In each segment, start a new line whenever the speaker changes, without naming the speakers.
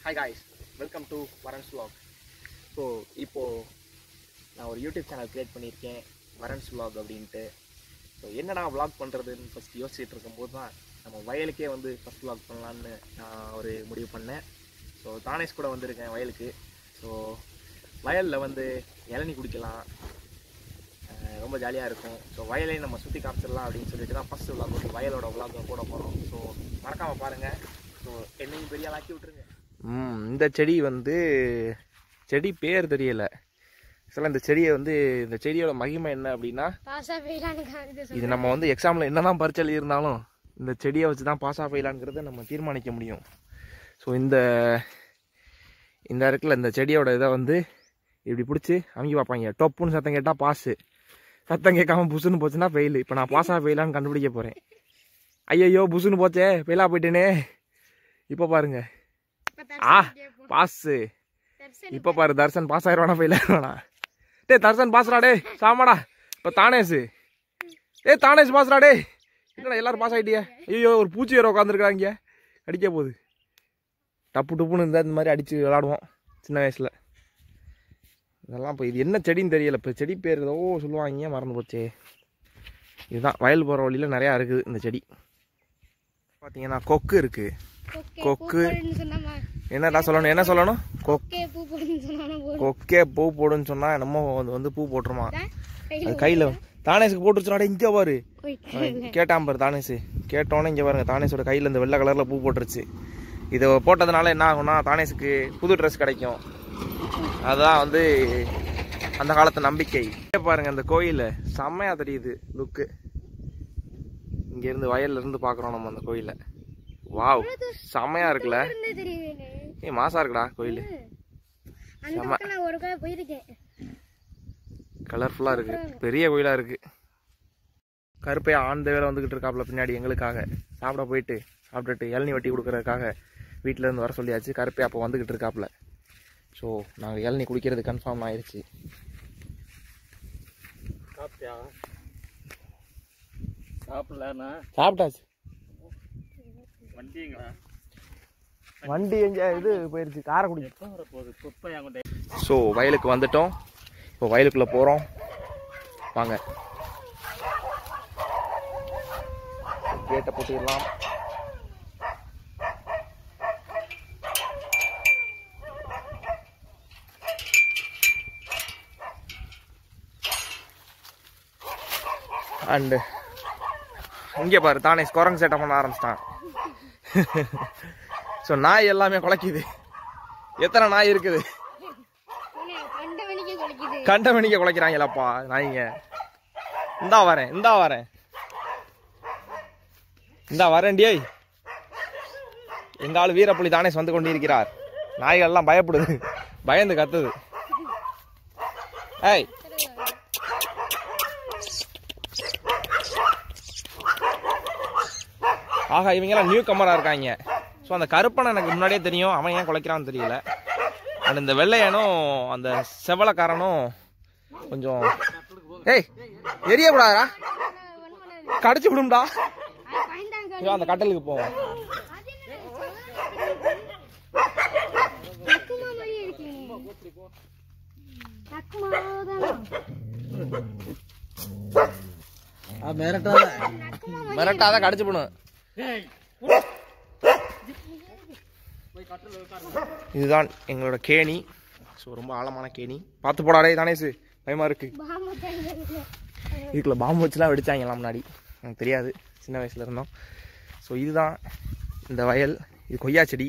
Hi guys welcome to Varan's vlog so இப்போது நான் ஒரு யூடியூப் சேனல் க்ரியேட் பண்ணியிருக்கேன் வரன்ஸ் vlog அப்படின்ட்டு ஸோ என்னடா vlog பண்ணுறதுன்னு ஃபஸ்ட் யோசிச்சுட்டு இருக்கும்போது தான் நம்ம வயலுக்கே வந்து ஃபஸ்ட் vlog பண்ணலான்னு நான் ஒரு முடிவு பண்ணேன் ஸோ தானேஷ் கூட வந்திருக்கேன் வயலுக்கு ஸோ வயலில் வந்து இளநீ குடிக்கலாம் அஹ் ரொம்ப ஜாலியாக இருக்கும் ஸோ வயலையும் நம்ம சுற்றி காமிச்சிடலாம் அப்படின்னு சொல்லிட்டு தான் ஃபஸ்ட்டு vlog வந்து வயலோட vlog போட போகிறோம் ஸோ மறக்காமல் பாருங்கள் ஸோ என்னையும் பெரிய ஆளாக்கி விட்டுருங்க ம் இந்த செடி வந்து செடி பேர் தெரியல ஆக்சுவலாக இந்த செடியை வந்து இந்த செடியோட மகிமை என்ன அப்படின்னா
பாசா ஃபெயிலானு காணுது
இது நம்ம வந்து எக்ஸாமில் என்னதான் பரிச்சை இருந்தாலும் இந்த செடியை வச்சு தான் பாஸ் ஆகலாங்கிறத நம்ம தீர்மானிக்க முடியும் ஸோ இந்த இந்த இடத்துல இந்த செடியோட இதை வந்து இப்படி பிடிச்சி அமைக்க பார்ப்பாங்க டொப்புன்னு சத்தம் கேட்டால் பாஸு சத்தம் கேட்காம புசுன்னு போச்சுன்னா ஃபெயிலு இப்போ நான் பாஸாக ஃபெயிலான்னு கண்டுபிடிக்க போகிறேன் ஐயையோ புசுன்னு போச்சே ஃபெயிலாக போயிட்டேனே இப்போ பாருங்க ஆ பாஸு இப்போ பாரு தர்சன் பாஸ் ஆயிடுவானா ஃபெயில் ஆயிடுவானா டே தர்சன் பாஸ்ரா டே சாமாடா இப்போ தானேஷு ஏ தானேஷ் பாஸ்ரா டே என்னடா எல்லாரும் பாஸ் ஆகிட்டியா ஐயோ ஒரு பூச்சி வேற உட்காந்துருக்காங்க அடிக்க போகுது டப்பு டப்புன்னு இருந்தால் இந்த மாதிரி அடித்து விளாடுவோம் சின்ன வயசில் இதெல்லாம் இப்போ இது என்ன செடின்னு தெரியல இப்போ செடி பேர் ஏதோ சொல்லுவாங்க மறந்து போச்சே இதுதான் வயல் போகிற வழியில் நிறையா இருக்குது இந்த செடி பார்த்தீங்கன்னா கொக்கு இருக்குது கொக்கு. என்னடா சொல்லணும் என்ன சொல்லணும் கொக்
கொக்கே பூ போடுன்னு சொன்னானா போடும்
கொக்கே பூ போடுன்னு சொன்னா என்னமோ அது வந்து பூ போட்டுருமா அது
கையில
கையில தானேஷுக்கு போட்டுருச்சுடா இங்க பாரு
போயிட்டு
அவன் கேட்டான் பாரு தானேஷ் கேட்டோன்னே இங்க பாருங்க தானேஷோட கையில இந்த வெள்ளை கலர்ல பூ போட்டுருச்சு இதை போட்டதுனால என்ன ஆகும்னா தானேஷுக்கு புது ட்ரெஸ் கிடைக்கும் அதுதான் வந்து அந்த காலத்து நம்பிக்கை இங்க பாருங்க அந்த கோயில் செம்மையா தெரியுது லுக்கு இங்க இருந்து வயல்ல இருந்து பாக்குறோம் நம்ம அந்த கோயிலை வாவ் செம்மையா இருக்குல்ல
இருந்தே தெரியுது
ஏய் மாசா இருக்குடா கோயில்
அந்த பக்கம் நான் ஒரு கதை போயிருக்கேன்
கலர்ஃபுல்லாக இருக்கு பெரிய கோயிலாக இருக்கு கருப்பையா ஆன் வேலை வந்துகிட்டு இருக்காப்புல பின்னாடி எங்களுக்காக சாப்பிட போயிட்டு சாப்பிட்டுட்டு இளநீ வட்டி கொடுக்கறதுக்காக வீட்டில இருந்து வர சொல்லியாச்சு கருப்பையா அப்போ வந்துகிட்டு இருக்காப்புல ஸோ நாங்கள் இளநீ குடிக்கிறது கன்ஃபார்ம் ஆயிடுச்சு
சாப்பிட்டியா சாப்பிடலண்ணா
சாப்பிட்டாச்சு
வண்டிங்களா
வண்டி எங்க இது போயிருச்சு காரைக்குடி
எப்போ வர போகுது குப்பை என் கொண்டே
ஸோ வயலுக்கு வந்துட்டோம் இப்போ வயலுக்குள்ளே போகிறோம் வாங்க கேட்டை போட்டிடலாம் அண்டு இங்கே பாரு தானே குரங்கு சேட்டை பண்ண ஆரம்பிச்சிட்டான் ஸோ நாய் எல்லாமே குலைக்குது எத்தனை நாய் இருக்குது
கண்ட மணிக்கு குளிக்குது
கண்ட மணிக்க குலைக்கிறாங்களப்பா நாய்ங்க இந்தா வரேன் இந்தா வரேன் இந்தா வரேன் டேய் எங்க ஆள் வீரப்புலி தானே வந்து கொண்டிருக்கிறார் நாய்கள்லாம் பயப்படுது பயந்து கத்துது ஏய் ஆகா இவங்கெல்லாம் நியூ கம்மரா இருக்காங்க ஸோ அந்த கருப்பனை எனக்கு முன்னாடியே தெரியும் அவன் ஏன் குலைக்கிறான்னு தெரியல அண்ட் இந்த வெள்ளையனும் அந்த செவலக்காரனும் கொஞ்சம் ஏய் எரியக்கூடாதா கடிச்சு விடும்டா ஐயோ, அந்த கட்டலுக்கு போவோம்
நக்குமா மாதிரி இருக்கீங்க நக்குமா
மிரட்டாத கடிச்சு விடும் இதுதான் எங்களோட கேணி ஸோ ரொம்ப ஆழமான கேணி பார்த்து போடாடே தானேசு பயமா இருக்கு
பாம்பு தங்க
இதுக்குள்ள பாம்பு வச்சுலாம் வெடிச்சாங்கலாம் முன்னாடி எனக்கு தெரியாது சின்ன வயசுல இருந்தோம் ஸோ இதுதான் இந்த வயல் இது கொய்யா செடி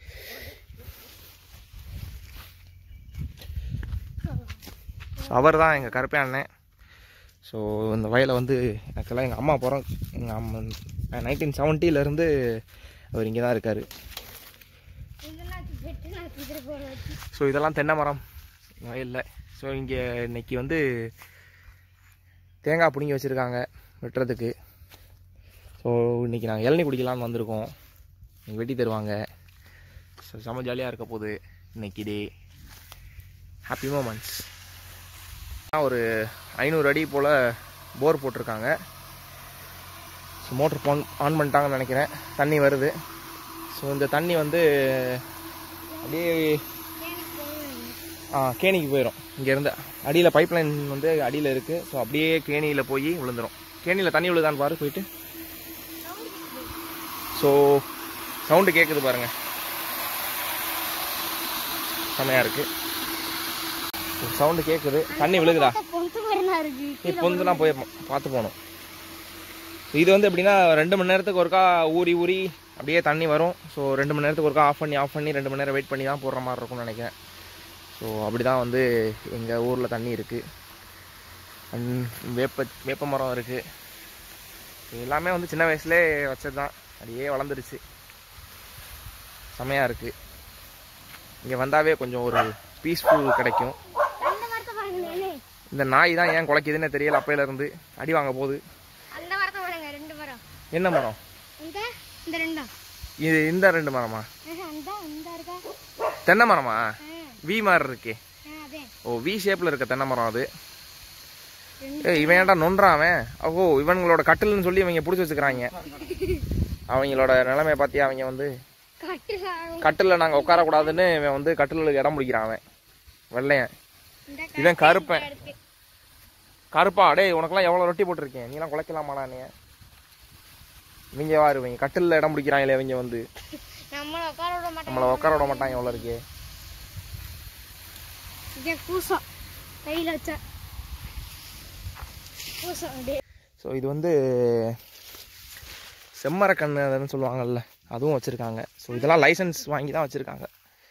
அவர் தான் எங்கள் கருப்பை அண்ணன் ஸோ இந்த வயலை வந்து எனக்கெல்லாம் எங்கள் அம்மா பிறந்த எங்கள் அம்மா நைன்டீன் செவன்ட்டிலேருந்து அவர் இங்கே தான் இருக்கார்
இதெல்லாம் பெட்டு நான் குதிரை போட வச்சு
ஸோ இதெல்லாம் தென்னை மரம் வயலில் ஸோ இங்கே இன்னைக்கு வந்து தேங்காய் பிடுங்கி வச்சுருக்காங்க வெட்டுறதுக்கு ஸோ இன்னைக்கு நாங்கள் இளநீ குடிக்கலாம்னு வந்திருக்கோம் இன்னைக்கு வெட்டி தருவாங்க ஸோ செம்ம ஜாலியாக இருக்க போகுது இன்னைக்கு டே ஹாப்பி மூமெண்ட்ஸ் ஒரு ஐநூறு அடி போல் போர் போட்டிருக்காங்க ஸோ மோட்ரு ஆன் ஆன் பண்ணிட்டாங்கன்னு நினைக்கிறேன் தண்ணி வருது ஸோ இந்த தண்ணி வந்து அப்படியே
எனக்கு போகணும்
ஆ, கேணிக்கு போயிடும் இங்கேருந்து அடியில் பைப் லைன் வந்து அடியில் இருக்குது ஸோ அப்படியே கேணியில் போய் விழுந்துரும் கேணியில் தண்ணி விழுதான்னு பாரு போயிட்டு ஸோ சவுண்டு கேட்குது பாருங்க செமையாக இருக்குது சவுண்டு கேட்குது தண்ணி விழுகுதா
பொந்து மரணா இருக்கு
இப்போ வந்து நான் போய் பார்த்து போகணும் இது வந்து எப்படின்னா ரெண்டு மணி நேரத்துக்கு ஒருக்கா ஊறி ஊறி அப்படியே தண்ணி வரும் ஸோ ரெண்டு மணி நேரத்துக்கு ஒருக்கா ஆஃப் பண்ணி ஆஃப் பண்ணி ரெண்டு மணி நேரம் வெயிட் பண்ணி தான் போடுற மாதிரி இருக்கும்னு நினைக்கிறேன் ஸோ அப்படி தான் வந்து எங்கள் ஊரில் தண்ணி இருக்குது அண்ட் வேப்ப வேப்ப மரம் இருக்குது எல்லாமே வந்து சின்ன வயசுலேயே வச்சது தான் அப்படியே வளர்ந்துருச்சு செமையாக இருக்குது இங்கே வந்தாவே கொஞ்சம் ஒரு பீஸ்ஃபுல் கிடைக்கும்
அந்த மரத்தை பாருங்க நேனே
இந்த நாய் தான் ஏன் குலைக்குதுன்னு தெரியல அப்பையில இருந்து அடி வாங்க போகுது
அந்த மரத்தை பாருங்க ரெண்டு மரம்
என்ன மரம்
இந்த இந்த ரெண்டும்
இது இந்த ரெண்டு மரமா
ஆஹா, அந்த இந்த இருக்கா
தென்னை மரமா
ஆ,
வி மாதிரி இருக்கே
ஆ, அதே
ஓ வி ஷேப்ல இருக்க தென்னை மரம் அது
ரெண்டு
ஏய் இவன் ஏன்டா நொன்றான் அவன் ஓ இவங்களோட கட்டில்னு சொல்லி இவங்க பிடிச்சி வச்சுக்கிறாங்க அவங்களோட நிலைமைய பார்த்தியா அவங்க வந்து
கட்டுல
கட்டில் நாங்கள் உட்காரக்கூடாதுன்னு இவன் வந்து கட்டிலுக்கு இடம் பிடிக்கிறான் அவன் வெள்ளையன்
இந்த
இவன் கருப்பன்
இருக்கு
கருப்பா டேய் உனக்கெல்லாம் எவ்வளோ ரொட்டி போட்டிருக்கேன் நீலாம் குலைக்கலாமாடா நீ இவங்க வாரு இவங்க கட்டிலில் இடம் பிடிக்கிறாங்களே இவங்க வந்து
நம்மள உட்கார விட மாட்டாங்க
நம்மளை உட்கார விட மாட்டாங்க எவ்வளோ இருக்கே
இதே கூசம் கையில வச்சா கூசம் அப்படியே
ஸோ இது வந்து செம்மரக்கண்ணு அதுன்னு சொல்லுவாங்கல்ல அதுவும் வச்சுருக்காங்க ஸோ இதெல்லாம் லைசன்ஸ் வாங்கி தான் வச்சுருக்காங்க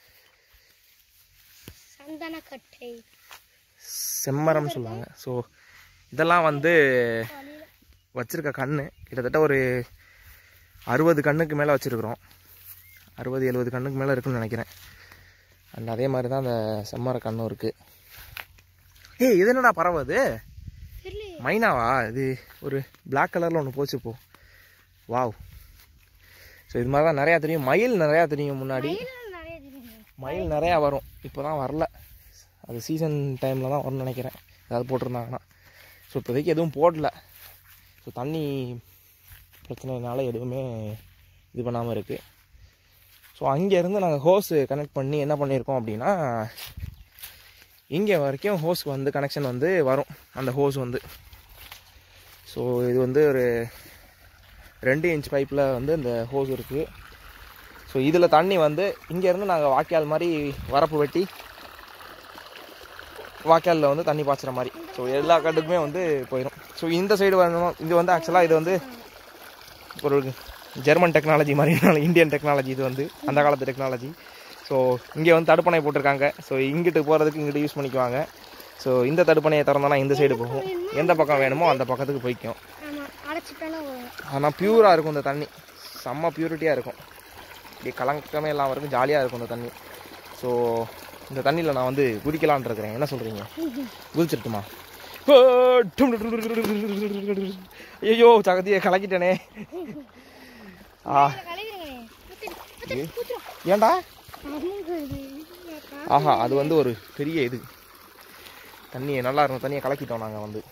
சந்தன கட்டை
செம்மரம்னு சொல்லுவாங்க ஸோ இதெல்லாம் வந்து வச்சுருக்க கண்ணு கிட்டத்தட்ட ஒரு அறுபது கண்ணுக்கு மேலே வச்சுருக்குறோம் அறுபது எழுபது கண்ணுக்கு மேலே இருக்குன்னு நினைக்கிறேன் அண்ட் அதே மாதிரி தான் அந்த செம்மர கண்ணும் இருக்குது ஏய் இது என்னடா பறவை அது
தெரியல
மைனாவா இது ஒரு Black கலரில் ஒன்று போச்சு இப்போ வாவ் ஸோ இது மாதிரி தான் நிறையா தெரியும் மயில் நிறையா தெரியும் முன்னாடி
நிறைய தெரியும்
மயில் நிறையா வரும் இப்போ தான் வரல அது சீசன் டைமில் தான் வரும்னு நினைக்கிறேன் ஏதாவது போட்டிருந்தாங்கன்னா ஸோ இப்போதைக்கு எதுவும் போடல ஸோ தண்ணி பிரச்சனைனால எதுவுமே இது பண்ணாமல் இருக்குது ஸோ அங்கேருந்து நாங்கள் ஹோஸ் கனெக்ட் பண்ணி என்ன பண்ணியிருக்கோம் அப்படின்னா இங்கே வரைக்கும் ஹோஸ் வந்து கனெக்ஷன் வந்து வரும் அந்த ஹோஸ் வந்து ஸோ இது வந்து ஒரு ரெண்டு இன்ச் பைப்பில் வந்து இந்த ஹோஸ் இருக்குது ஸோ இதில் தண்ணி வந்து இங்கேருந்து நாங்கள் வாய்க்கால் மாதிரி வரப்பு வெட்டி வாய்க்காலில் வந்து தண்ணி பாய்ச்சுற மாதிரி ஸோ எல்லா கட்டுக்குமே வந்து போயிடும் ஸோ இந்த சைடு வரணும் இது வந்து ஆக்சுவலாக இது வந்து ஒரு ஜெர்மன் டெக்னாலஜி மாதிரி இந்தியன் டெக்னாலஜி இது வந்து அந்த காலத்து டெக்னாலஜி ஸோ இங்கே வந்து தடுப்பணை போட்டிருக்காங்க ஸோ இங்கிட்டு போகிறதுக்கு இங்கிட்டு யூஸ் பண்ணிக்குவாங்க ஸோ இந்த தடுப்பணையை திறந்தோன்னா இந்த சைடு போகும் எந்த பக்கம் வேணுமோ அந்த பக்கத்துக்கு போய்க்கும்
ஆமா அடைச்சிட்டோன்னா போதும்
ஆனால் பியூராக இருக்கும் இந்த தண்ணி செம்ம பியூரிட்டியாக இருக்கும் இப்படி கலங்கமே இல்லாமல் இருக்கும் ஜாலியாக இருக்கும் இந்த தண்ணி ஸோ இந்த தண்ணியில் நான் வந்து குதிக்கலான் இருக்கிறேன் என்ன சொல்கிறீங்க குதிச்சிருட்டுமா ஐயோ சகதியை கலக்கிட்டேனே ஆ
கலைக்கிறீங்க
ஏன்டா ஆஹா அது வந்து ஒரு பெரிய இது தண்ணியை நல்லா இருக்கும் தண்ணியை கலக்கிட்டோம் நாங்கள் வந்து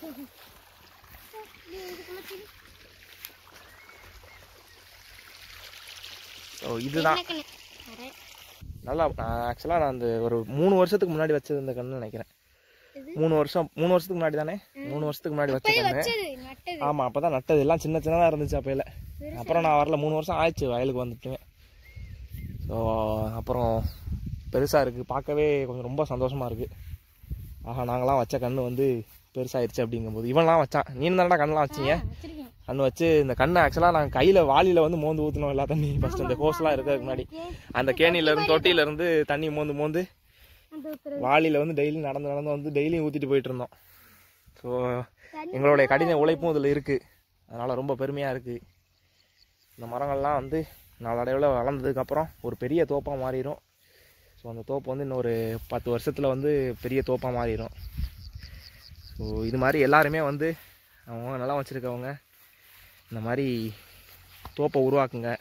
ஸோ இதுதான் நல்லா ஆக்சுவலாக நான் அந்த ஒரு மூணு வருஷத்துக்கு முன்னாடி வச்சது இந்த கண்ணு நினைக்கிறேன்
இது?
மூணு வருஷம் மூணு வருஷத்துக்கு முன்னாடி தானே மூணு வருஷத்துக்கு முன்னாடி வச்ச கண்ணு
வச்சது நட்டது
ஆமாம் அப்போ தான் நட்டது எல்லாம் சின்ன சின்னதாக இருந்துச்சு அப்போல அப்புறம் நான் வரல மூணு வருஷம் ஆயிடுச்சு வயலுக்கு வந்துட்டுவேன் ஸோ அப்புறம் பெருசாக இருக்குது பார்க்கவே கொஞ்சம் ரொம்ப சந்தோஷமாக இருக்குது ஆஹா நாங்களாம் வச்ச கண்ணு வந்து பெருசாகிடுச்சு அப்படிங்கும்போது இவன்லாம் வச்சான் நீ தானடா கண்ணெலாம் வச்சீங்க
வச்சிருக்கேன்
கண்ணு வச்சு இந்த கண்ணை ஆக்சுவலாக நாங்கள் கையில் வாளியில் வந்து மோந்து ஊற்றணும் எல்லா தண்ணி ஃபஸ்ட் இந்த கோஸ்லாம் இருக்கிறதுக்கு முன்னாடி அந்த கேணியிலேருந்து தொட்டியிலேருந்து தண்ணி மோந்து மோந்து
அந்த ஒருத்தர்
வாளியில் வந்து டெய்லி நடந்து நடந்து வந்து டெய்லியும் ஊற்றிட்டு போயிட்டு இருந்தோம் ஸோ எங்களுடைய கடின உழைப்பும் இதில் இருக்குது அதனால் ரொம்ப பெருமையாக இருக்குது இந்த மரங்கள்லாம் வந்து நாளடைவில் வளர்ந்ததுக்கப்புறம் ஒரு பெரிய தோப்பாக மாறிடும் ஸோ அந்த தோப்பு வந்து இன்னொரு பத்து வருஷத்தில் வந்து பெரிய தோப்பாக மாறிடும் ஸோ இது மாதிரி எல்லாருமே வந்து அவங்க நல்லா வச்சுருக்கவங்க இந்த மாதிரி தோப்பை உருவாக்குங்க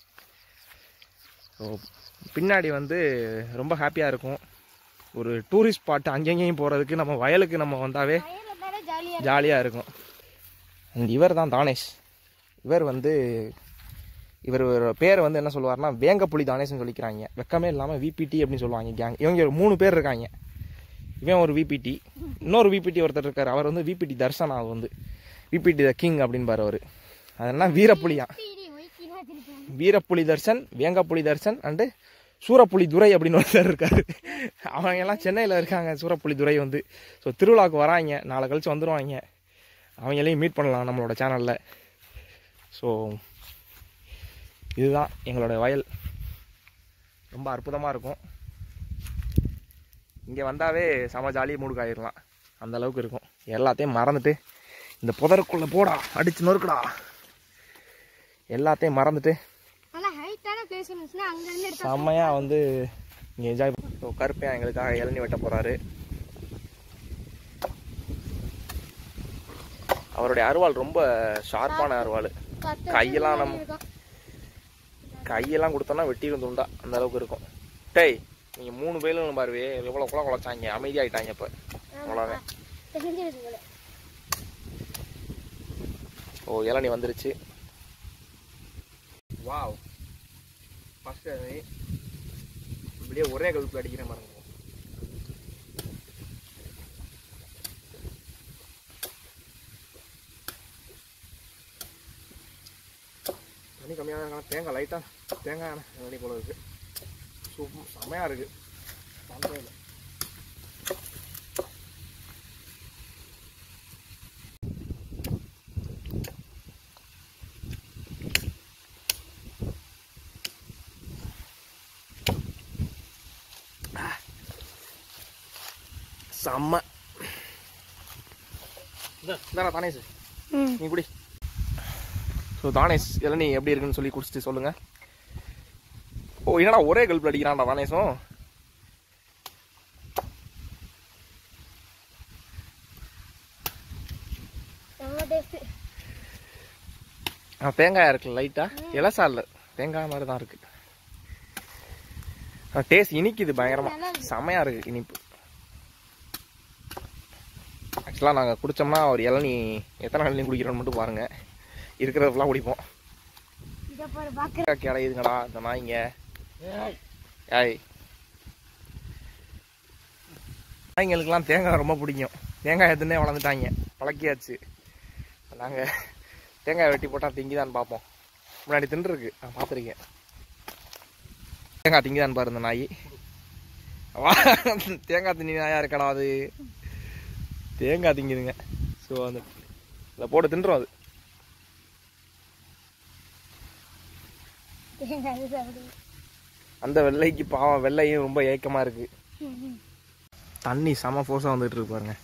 ஸோ பின்னாடி வந்து ரொம்ப ஹாப்பியாக இருக்கும் ஒரு டூரிஸ்ட் ஸ்பாட் அங்கங்கேயும் போகிறதுக்கு நம்ம வயலுக்கு நம்ம வந்தாவே
ஜாலியா
ஜாலியாக இருக்கும் அண்ட் இவர் தான் தானேஷ் இவர் வந்து இவர் பேர் வந்து என்ன சொல்லுவார்னா வேங்கப்புலி தானேசன் சொல்லிக்கிறாங்க வெக்கமே இல்லாமல் விபிடி அப்படின்னு சொல்லுவாங்க கேங் இவங்க ஒரு மூணு பேர் இருக்காங்க இவன் ஒரு விபிடி இன்னொரு விபிடி ஒருத்தர் இருக்கார் அவர் வந்து விபிடி தர்ஷன் அவர் வந்து விபிடி த கிங் அப்படின்பார் அவர் அதெல்லாம் வீரப்புலியா
டிடி ஒய்க்கினா திருப்பி
வீரப்புலி தர்ஷன் வேங்கப்புலி தர்ஷன் அண்டு சூரப்புலி துரை அப்படின்னு ஒருத்தர் இருக்காரு அவங்க எல்லாம் சென்னையில் இருக்காங்க சூரப்புலி துரை வந்து ஸோ திருவிழாவுக்கு வராங்க நாளை கழிச்சு வந்துடுவாங்க அவங்களையும் மீட் பண்ணலாம் நம்மளோட சேனலில் ஸோ இதுதான் எங்களோட வயல் ரொம்ப அற்புதமாக இருக்கும் இங்கே வந்தாவே செம ஜாலியாக மூடுக்காயிடலாம் அந்த அளவுக்கு இருக்கும் எல்லாத்தையும் மறந்துட்டு இந்த புதருக்குள்ளே போடா அடிச்சு நொறுக்குடா எல்லாத்தையும் மறந்துட்டு
நல்லா ஹைட்டான பிளேஸ் இருந்துச்சுன்னா அங்க இருந்து எடுத்தா
செம்மையாக வந்து இங்கே என்ஜாய் ஸோ கருப்பையா எங்களுக்காக இளநி வெட்ட போகிறாரு அவருடைய அருவாள் ரொம்ப ஷார்ப்பான அருவாள்
கத்த
கையெல்லாம் நம்ம-
இருக்கும்.
கையெல்லாம் கொடுத்தோன்னா வெட்டிடும் துண்டா அந்த அளவுக்கு இருக்கும் டேய் நீங்கள் மூணு பேரும் பாருவே எவ்வளோ குளம் குழச்சாங்க அமைதியாயிட்டாங்க இப்போ அவ்வளோதான்
தெரிஞ்சிருது போல
ஓ இளநி வந்துருச்சு வாவ் ஃபஸ்ட்டு அது இப்படியே ஒரே கழுப்பில் அடிக்கிற மாதிரி இருக்கும் தண்ணி கம்மியாக தான் இருக்கலாம் தேங்காய் லைட்டாக தேங்காய் தண்ணி போல இருக்கு சூப்பர் செம்மையாக இருக்கு சாப்பிட்டே இல்லை செம்ம இந்தாடா தானேஷ்
ம்
நீ குடி ஸோ தானேஷ் இளநீ எப்படி இருக்குன்னு சொல்லி குடிச்சிட்டு சொல்லுங்க ஓ என்னடா ஒரே கல்பில் அடிக்கிறான்டா தானேஷும்
செம்ம டேஸ்ட்
ஆ தேங்காய் இருக்குல்ல லைட்டா இலசா இல்லை தேங்காய் மாதிரி தான் இருக்கு டேஸ்ட் இனிக்குது பயங்கரமா
நல்லா இருக்கு.
செமையா இருக்கு இனிப்பு ஆக்சுவலாக நாங்கள் குடிச்சோம்னா ஒரு இளநீ எத்தனை இளநீ குடிக்கிறோம்னு மட்டும் பாருங்க இருக்கிறத ஃபுல்லாக குடிப்போம்
இதை பாரு பார்க்க
கிடையுதுங்கடா இந்த நாய்ங்க ஏய் நாய்ங்களுக்கெல்லாம் தேங்காய் ரொம்ப பிடிக்கும் தேங்காய் எடுத்துனே வளர்ந்துட்டாங்க பழக்கியாச்சு நாங்கள் தேங்காய் வெட்டி போட்டால் திங்கிதான்னு பார்ப்போம் முன்னாடி தின்றுருக்கு நான் பார்த்துருக்கேன் தேங்காய் திங்கிதான் பாரு இந்த நாய் வா தேங்காய் தின்னி நாயா இருக்கடா அது தேங்காய் திங்குதுங்க ஸோ அந்த இதை போட்டு தின்றும் அது
தேங்காய் சாப்பிடுங்க
அந்த வெள்ளைக்கு பாவம் வெள்ளையும் ரொம்ப ஏக்கமாக இருக்கு தண்ணி செம ஃபோர்ஸாக வந்துட்டு இருக்கு பாருங்க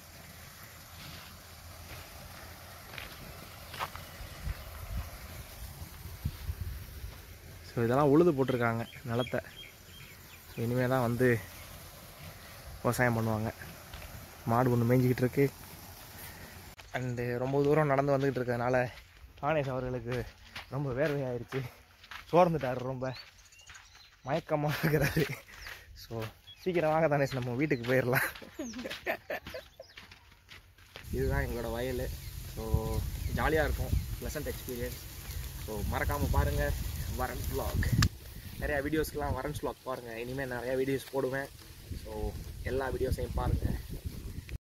ஸோ இதெல்லாம் உழுது போட்டிருக்காங்க நிலத்தை ஸோ இனிமேல் தான் வந்து விவசாயம் பண்ணுவாங்க மாடு ஒன்று மேய்ஞ்சிக்கிட்டு இருக்கு அண்டு ரொம்ப தூரம் நடந்து வந்துக்கிட்டு இருக்கிறதுனால தானேஷ் அவர்களுக்கு ரொம்ப வேர்வையாயிருச்சு சோர்ந்துட்டார் ரொம்ப மயக்கமாக இருக்கிறாரு ஸோ சீக்கிரம் வாங்க தானேஷ் நம்ம வீட்டுக்கு போயிடலாம் இதுதான் எங்களோட வயல் ஸோ ஜாலியாக இருக்கும் ப்ளசன்ட் எக்ஸ்பீரியன்ஸ் ஸோ மறக்காமல் பாருங்கள் வரன் vlog நிறையா வீடியோஸ்க்கெலாம் வரன்ஸ் vlog பாருங்கள் இனிமேல் நிறையா வீடியோஸ் போடுவேன் ஸோ எல்லா வீடியோஸையும் பாருங்கள்